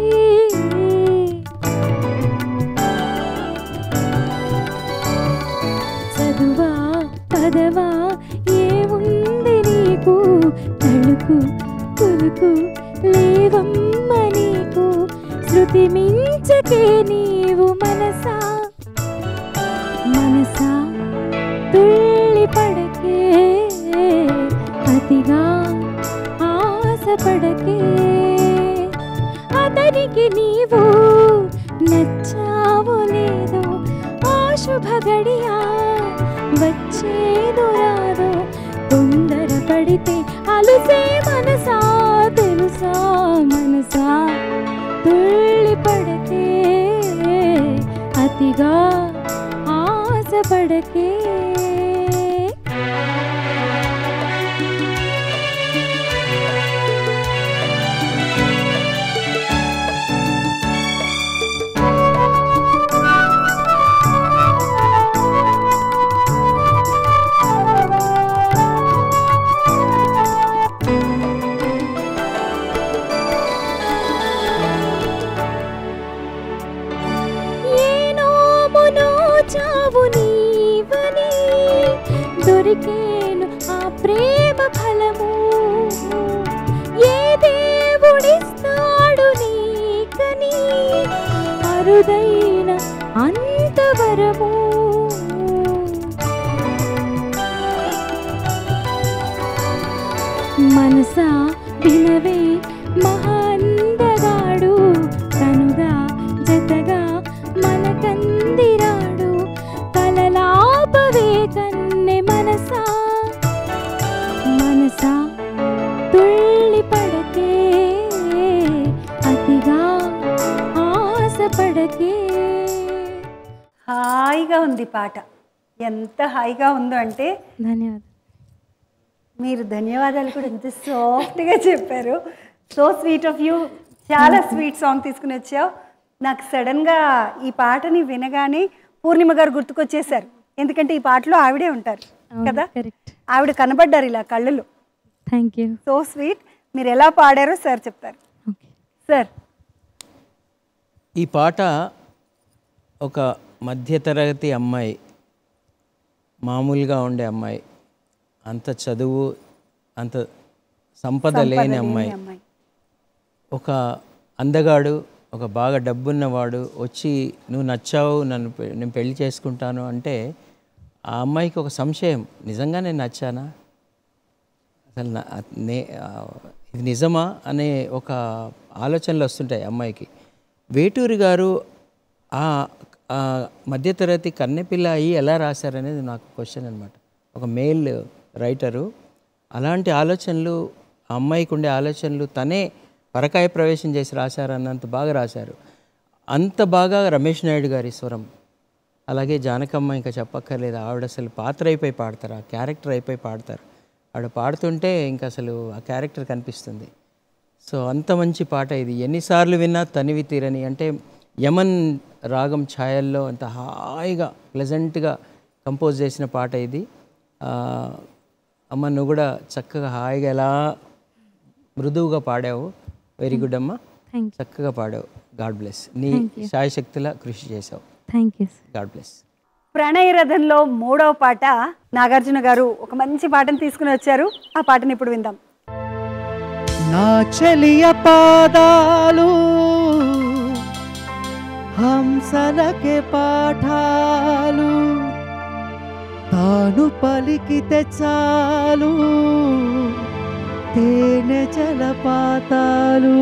చదువా పదవా ఏముంది నీకు తలుకు కులుకు లేవమ్మ నీకు శృతి మించకే నీవు మనసా మనసా తుళ్ళి పడకే అతిగా ఆశపడకే అతనికి నీవు నచ్చావు లేదో ఆ శుభ గడియా వచ్చేదో రాదో తొందర పడితే అలుసే మనసా తెలుసా మనసా తుళ్ళి పడకే అతిగా ఆశపడకే ఏనోమునో చావు నీవని దొరికేను ఆ ప్రేమ ఫలము ఏ దేవుడిస్తాడు నీకని అరుదైన అంతవరము మనసా వినవే మహాందగాడు తనుగా జతగా మనకందిరాడు కలలాపవే కన్నె మనసా మనసా తుళ్ళి పడకే అతిగా ఆశపడకే హాయిగా ఉంది పాట ఎంత హాయిగా ఉందో అంటే ధన్యవాదాలు మీరు ధన్యవాదాలు కూడా ఎంత సాఫ్ట్గా చెప్పారు సో స్వీట్ ఆఫ్ యూ చాలా స్వీట్ సాంగ్ తీసుకుని వచ్చావు నాకు సడన్గా ఈ పాటని వినగానే పూర్ణిమ గారు గుర్తుకొచ్చేసారు ఎందుకంటే ఈ పాటలో ఆవిడే ఉంటారు అవును, కదా correct. ఆవిడ కనబడ్డారు ఇలా కళ్ళలో థ్యాంక్ యూ సో స్వీట్ మీరు ఎలా పాడారో సార్ చెప్తారు ఓకే సార్ ఈ పాట ఒక మధ్యతరగతి అమ్మాయి మామూలుగా ఉండే అమ్మాయి అంత చదువు అంత సంపద లేని అమ్మాయి అమ్మాయి ఒక అందగాడు ఒక బాగా డబ్బున్నవాడు వచ్చి నువ్వు నచ్చావు నన్ను పె- నేను పెళ్లి చేసుకుంటాను అంటే ఆ అమ్మాయికి ఒక సంశయం నిజంగా నేను నచ్చానా అసలు నా- నే ఆ, ఇది నిజమా అనే ఒక ఆలోచనలు వస్తుంటాయి అమ్మాయికి వేటూరి గారు ఆ ఆ మధ్యతరగతి కన్నెపిల్ల అయ్యి ఎలా రాశారనేది నాకు క్వశ్చన్ అనమాట ఒక మేల్ రైటరు అలాంటి ఆలోచనలు ఆ అమ్మాయికి ఉండే ఆలోచనలు తనే పరకాయ ప్రవేశం చేసి రాశారన్నంత బాగా రాశారు అంత బాగా రమేష్ నాయుడు గారి స్వరం అలాగే జానకమ్మ ఇంకా చెప్పక్కర్లేదు ఆవిడ అసలు పాత్ర అయిపోయి పాడతారు ఆ క్యారెక్టర్ అయిపోయి పాడతారు ఆవిడ పాడుతుంటే ఇంకా అసలు ఆ క్యారెక్టర్ కనిపిస్తుంది సో అంత మంచి పాట ఇది ఎన్నిసార్లు విన్నా తనివి తీరని అంటే యమన్ రాగం ఛాయల్లో అంత హాయిగా ప్లెజెంట్గా కంపోజ్ చేసిన పాట ఇది ఆ, అమ్మ నువ్వు కూడా చక్కగా హాయిగా ఎలా మృదువుగా పాడావు వెరీ గుడ్ అమ్మ థ్యాంక్ యూ చక్కగా పాడావు గాడ్ బ్లెస్ నీ శాయశక్తిలా కృషి చేసావు థ్యాంక్ యూ గాడ్ బ్లెస్ ప్రణయ రథంలో మూడవ పాట నాగార్జున గారు ఒక మంచి పాటను తీసుకుని వచ్చారు ఆ పాటను ఇప్పుడు విందాం నా చెలియ పాదాలు హంసలకే పాఠాలు తాను పలికితే చాలు తేనె జలపాతాలు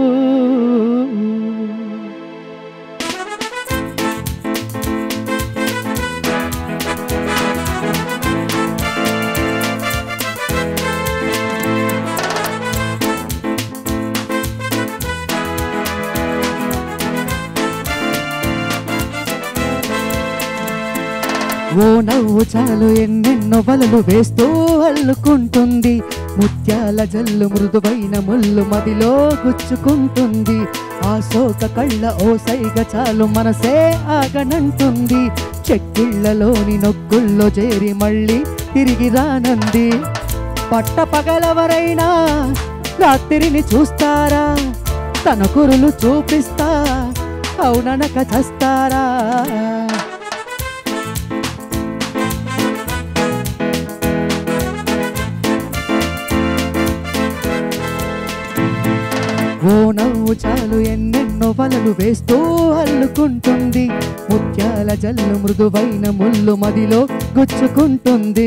ఓ నవ్వు చాలు ఎన్నెన్నో వలలు వేస్తూ అల్లుకుంటుంది ముత్యాల జల్లు మృదువైన ముళ్ళు మదిలో గుచ్చుకుంటుంది ఆ శోక కళ్ళ ఓ సైగ చాలు మనసే ఆగనంటుంది చెక్కిళ్ళలోని నొక్కుల్లో చేరి మళ్ళీ తిరిగి రానంది పట్ట పగలవరైనా రాత్రిని చూస్తారా తన కురులు చూపిస్తా అవుననక చస్తారా ఓ నవ్వు చాలు ఎన్నెన్నో వలలు వేస్తూ అల్లుకుంటుంది ముత్యాల జల్లు మృదువైన ముళ్ళు మదిలో గుచ్చుకుంటుంది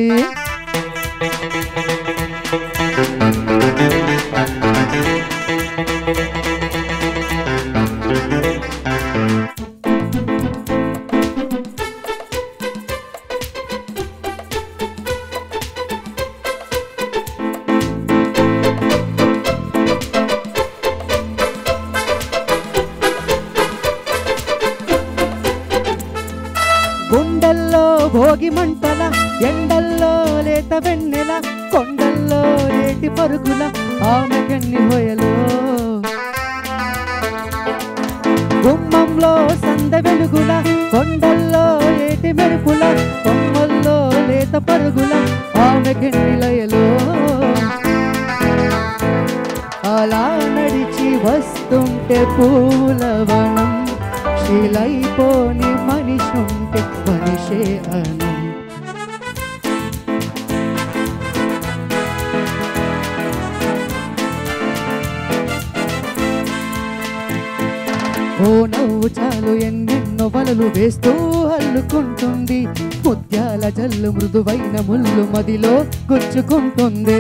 గుండెల్లో భోగి మంటల ఎండల్లో లేత వెన్నెల కొండల్లో ఏటి పరుగుల ఆమె కన్ని హోయలో గుమ్మంలో సంద వెలుగుల కొండల్లో ఏటి మెరుపుల కొమ్మల్లో లేత పరుగుల ఆమె లయలో అలా నడిచి వస్తుంటే పూలవనం శిలైపోని మనిషి ఉంటే మనిషే అను ఓ నవ్వు చాలు ఎన్నెన్నో వలలు వేస్తూ అల్లుకుంటుంది ముత్యాల జల్లు మృదువైన ముళ్ళు మదిలో గుచ్చుకుంటుంది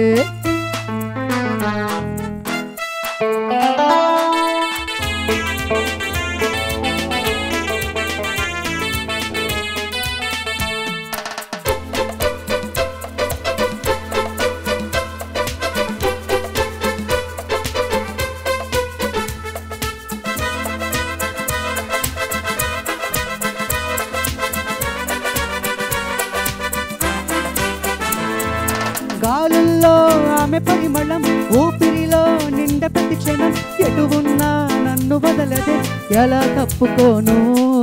ఆమె పరిమళం ఊపిరిలో నిండ ప్రతి క్షణం ఎటు ఉన్నా నన్ను వదలదే ఎలా తప్పుకోను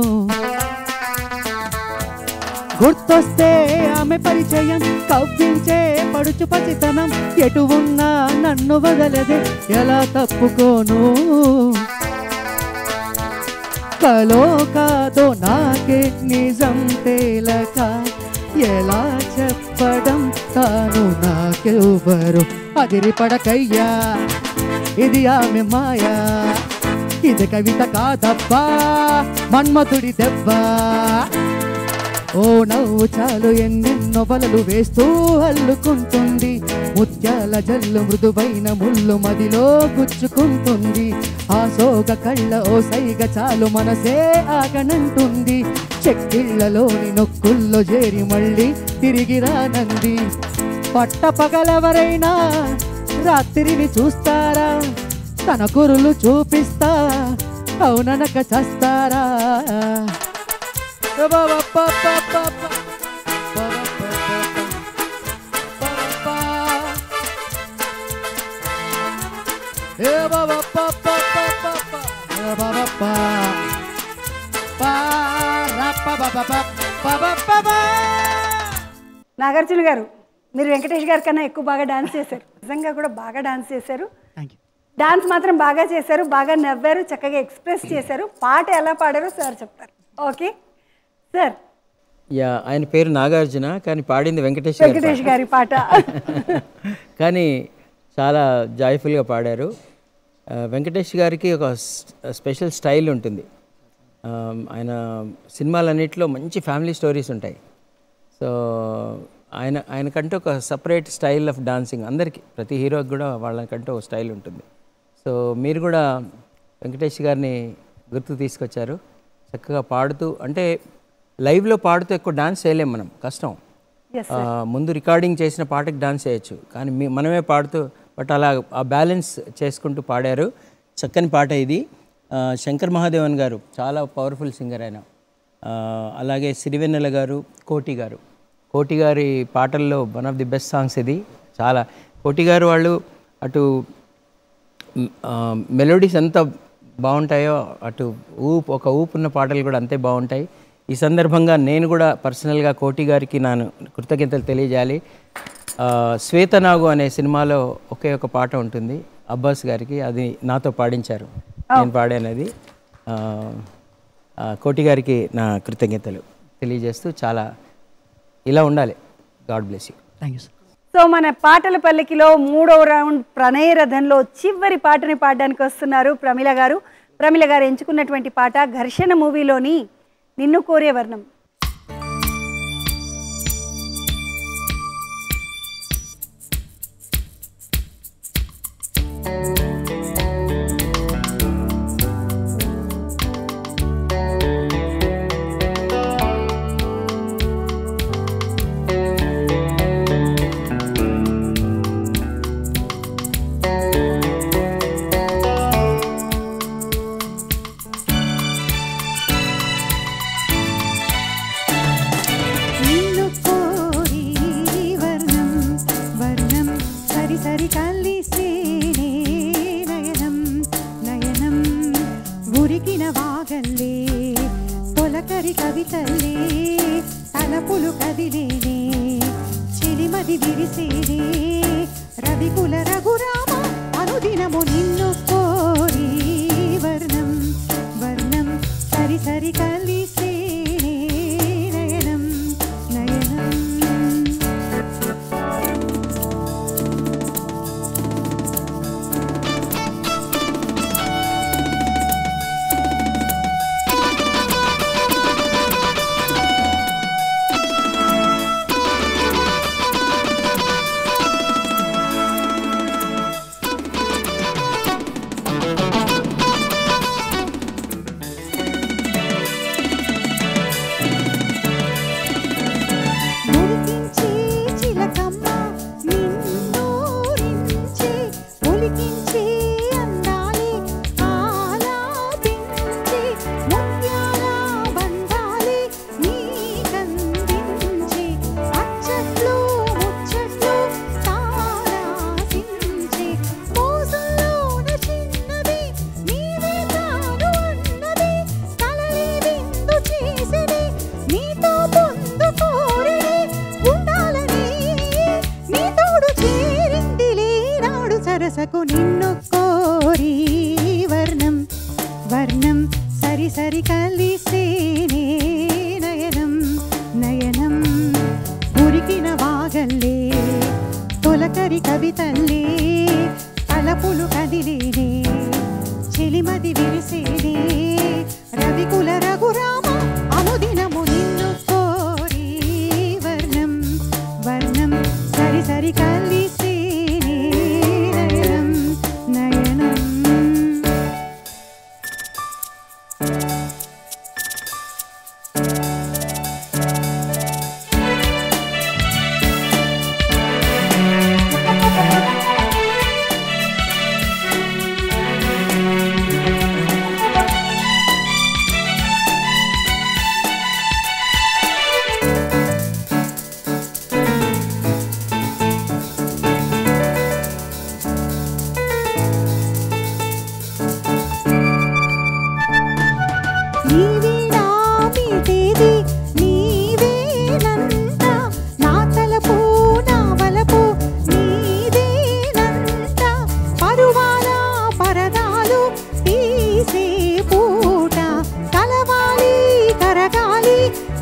గుర్తొస్తే ఆమె పరిచయం కవ్వించే పడుచు పసితనం ఎటు ఉన్నా నన్ను వదలదే ఎలా తప్పుకోను కలో కాదో నాకే నిజం తేలక ఎలా చెప్పడం తాను నాకెవ్వరు అదిరి పడకయ్యా ఇది ఆమె మాయా ఇది కవిత కాదబ్బా మన్మతుడి దెబ్బ ఓ నవ్వు చాలు ఎన్నెన్నో వలలు వేస్తూ అల్లుకుంటుంది ముత్యాల జల్లు మృదువైన ముళ్ళు మదిలో గుచ్చుకుంటుంది ఆ సోగ కళ్ళ ఓ సైగ చాలు మనసే ఆగనంటుంది చెక్కిళ్ళలోని నొక్కుల్లో చేరి మళ్ళీ తిరిగి రానంది పట్ట పగలెవరైనా రాత్రిని చూస్తారా తన కురులు చూపిస్తా అవుననక చస్తారా నాగార్జున గారు మీరు వెంకటేష్ గారి కన్నా ఎక్కువ బాగా డాన్స్ చేశారు నిజంగా కూడా బాగా డాన్స్ చేశారు థ్యాంక్ యూ డాన్స్ మాత్రం బాగా చేశారు బాగా నవ్వారు చక్కగా ఎక్స్ప్రెస్ చేశారు పాట ఎలా పాడారో సార్ చెప్తారు ఓకే సార్ యా ఆయన పేరు నాగార్జున కానీ పాడింది వెంకటేష్ గారి వెంకటేష్ గారి పాట కానీ చాలా జాయ్ఫుల్గా పాడారు ఆ, వెంకటేష్ గారికి ఒక స్- స్పెషల్ స్టైల్ ఉంటుంది ఆ, ఆయన సినిమాలన్నింటిలో మంచి ఫ్యామిలీ స్టోరీస్ ఉంటాయి సో ఆయన ఆయనకంటూ ఒక సపరేట్ స్టైల్ ఆఫ్ డాన్సింగ్ అందరికీ ప్రతి హీరోకి కూడా వాళ్ళకంటూ ఒక స్టైల్ ఉంటుంది సో మీరు కూడా వెంకటేష్ గారిని గుర్తు తీసుకొచ్చారు చక్కగా పాడుతూ అంటే లైవ్లో పాడుతూ ఎక్కువ డాన్స్ చేయలేం మనం కష్టం Yes, ఆ, ముందు రికార్డింగ్ చేసిన పాటకి డాన్స్ చేయొచ్చు కానీ మీ మనమే పాడుతూ బట్ అలా ఆ బ్యాలెన్స్ చేసుకుంటూ పాడారు చక్కని పాట ఇది ఆ, శంకర్ మహాదేవన్ గారు చాలా పవర్ఫుల్ సింగర్ ఆయన ఆ, అలాగే సిరివెన్నెల గారు కోటి గారు కోటి గారి పాటల్లో one of the best songs ఇది చాలా కోటి గారు వాళ్ళు అటు మెలోడీస్ ఎంత బాగుంటాయో అటు ఊపు ఒక ఊపు ఉన్న పాటలు కూడా అంతే బాగుంటాయి ఈ సందర్భంగా నేను కూడా పర్సనల్గా కోటి గారికి నేను కృతజ్ఞతలు తెలియజేయాలి ఆ, శ్వేతనాగు అనే సినిమాలో ఒకే ఒక పాట ఉంటుంది అబ్బాస్ గారికి అది నాతో పాడించారు నేను పాడానది ఆ, ఆ, కోటి గారికి నా కృతజ్ఞతలు తెలియజేస్తూ చాలా ఇలా ఉండాలి god bless you thank you sir so మన పాటల పల్లకిలో మూడవ రౌండ్ ప్రణయ రథంలో చివరి పాటని పాడడానికి వస్తున్నారు ప్రమిళ గారు ప్రమిళ గారు ఎంచుకున్నటువంటి పాట ఘర్షణ మూవీలోని నిన్ను కోరే వర్ణం నిన్ను కోరి వర్ణం వర్ణం సరి సరి కలిసేనే నయనం నయనం ఉరికిన వాగల్లే తొలకరి కవితల్లే తలపులు కదిలేనే చిలిమది విరిసేనే రవికుల రఘురామ అనుదినము నిన్ను కోరి వర్ణం వర్ణం సరి సరి కలిసేనే నయనం నయనం నీ సరసకు నిన్ను కోరి వర్ణం వర్ణం సరి సరి కలిసేనే నయనం నయనం ఉరికిన వాగల్లే తొలకరి కవితల్లే తలపులు కదిలేనే చెలిమది విరిసేనే రవికుల రఘురామ అనుదినము నిన్ను కోరి వర్ణం వర్ణం సరి సరి కలిసేనే నయనం నయనం నీవేనా మీదేది నీవేనంట నా తలపు నా వలపు నీదేనంట పరువాల పరదాలు తీసే పూట కలవాలి కరగాలి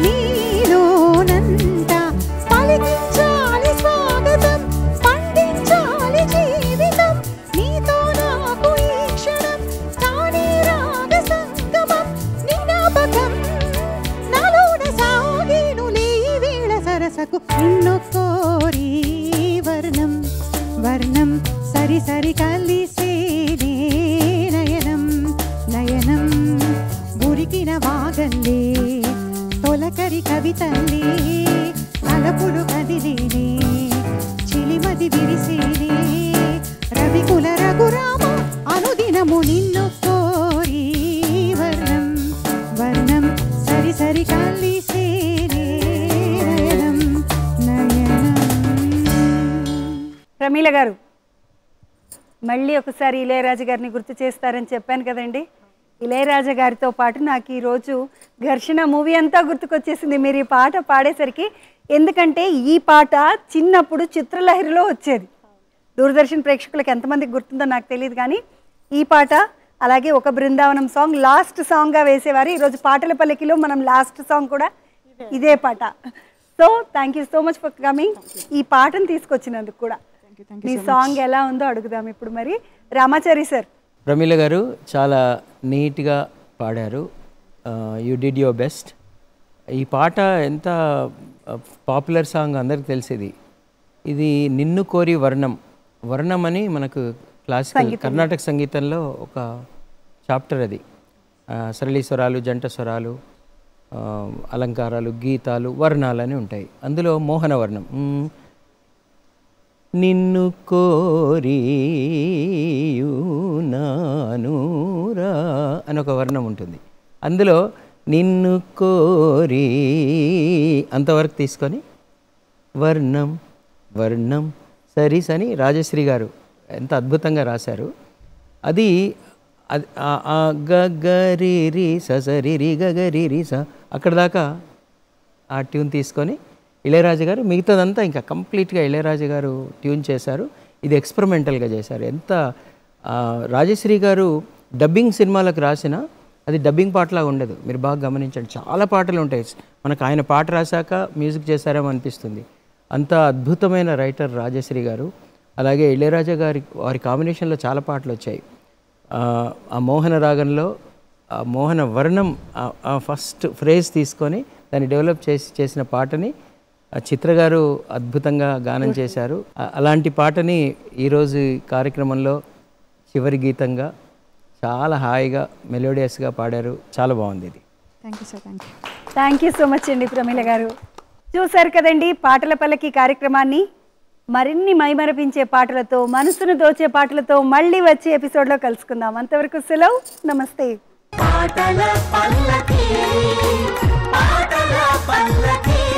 నీలోనంట పలికించాలి స్వాగతం పండించాలి జీవితం నీతో నాకు ఈ క్షణం కానీ రాగ సంగమం నిన్నపకం నాలోన సాగేనులే ఈ వేళ సరసకు నిన్ను కోరి వర్ణం వర్ణం సరి సరి కలిసేనే నయనం నయనం ఉరికిన వాగల్లే తొలకరి కవితల్లే తలపులు కదిలేనే చిలిమది విరిసేనే రవికుల రఘురామ అనుదినము నిన్ను కోరి వర్ణం వర్ణం సరి సరి కలిసేనే నయనం నయనం ప్రమీల గారు మళ్ళీ ఒకసారి ఇళయరాజా గారిని గుర్తు చేస్తారని చెప్పాను కదండి ఇళయరాజా గారితో పాటు నాకు ఈరోజు ఘర్షణ మూవీ అంతా గుర్తుకొచ్చేసింది మీరు ఈ పాట పాడేసరికి ఎందుకంటే ఈ పాట చిన్నప్పుడు చిత్రలహరిలో వచ్చేది దూరదర్శన్ ప్రేక్షకులకు ఎంతమందికి గుర్తుందో నాకు తెలియదు కానీ ఈ పాట అలాగే ఒక బృందావనం సాంగ్ లాస్ట్ సాంగ్గా వేసేవారు ఈరోజు పాటల పల్లకిలో మనం లాస్ట్ సాంగ్ కూడా ఇదే పాట so thank you so much for coming ఈ పాటను తీసుకొచ్చినందుకు కూడా మీ సాంగ్ ఎలా ఉందో అడుగుదాం ఇప్పుడు మరి రామాచారి సార్ ప్రమీల గారు చాలా నీట్గా పాడారు యూ డిడ్ యువర్ బెస్ట్ ఈ పాట ఎంత పాపులర్ సాంగ్ అందరికి తెలిసేది ఇది నిన్ను కోరి వర్ణం వర్ణం అని మనకు క్లాసికల్ కర్ణాటక సంగీతంలో ఒక చాప్టర్ అది ఆ, సరళి స్వరాలు జంట స్వరాలు ఆ, అలంకారాలు గీతాలు వర్ణాలు అని ఉంటాయి అందులో మోహన వర్ణం మ్, నిన్ను కోరియునానురా అని ఒక వర్ణం ఉంటుంది అందులో నిన్ను కోరి అంతవరకు తీసుకొని వర్ణం వర్ణం సరిస్ అని రాజశ్రీ గారు ఎంత అద్భుతంగా రాశారు అది అది ఆ- ఆ గగరి రి సరి రి గగరి రి స అక్కడ దాకా ఆ ట్యూన్ తీసుకొని ఇళయరాజు గారు మిగతాదంతా ఇంకా కంప్లీట్గా ఇళయరాజు గారు ట్యూన్ చేశారు ఇది ఎక్స్పెరిమెంటల్గా చేశారు ఎంత ఆ, రాజశ్రీ గారు డబ్బింగ్ సినిమాలకు రాసిన అది డబ్బింగ్ పాటలా ఉండదు మీరు బాగా గమనించండి చాలా పాటలు ఉంటాయి మనకు ఆయన పాట రాశాక మ్యూజిక్ చేశారేమో అనిపిస్తుంది అంత అద్భుతమైన రైటర్ రాజశ్రీ గారు అలాగే ఇళయరాజా గారి వారి కాంబినేషన్లో చాలా పాటలు వచ్చాయి ఆ, ఆ మోహన రాగంలో ఆ మోహన వర్ణం ఆ- ఆ ఫస్ట్ ఫ్రేజ్ తీసుకొని దాన్ని డెవలప్ చేసి చేసిన పాటని ఆ చిత్ర గారు అద్భుతంగా గానం చేశారు ఆ- అలాంటి పాటని ఈరోజు ఈ కార్యక్రమంలో చివరి గీతంగా చాలా హాయిగా మెలోడియస్గా పాడారు చాలా బాగుంది ఇది thank you sir thank you thank you so much అండి ప్రమీల గారు చూశారు కదండి పాటల పల్లకి కార్యక్రమాన్ని మరిన్ని మైమరపించే పాటలతో మనసును దోచే పాటలతో మళ్ళీ వచ్చే ఎపిసోడ్లో కలుసుకుందాం అంతవరకు సెలవు నమస్తే పాటల పల్లకి పాటల పల్లకి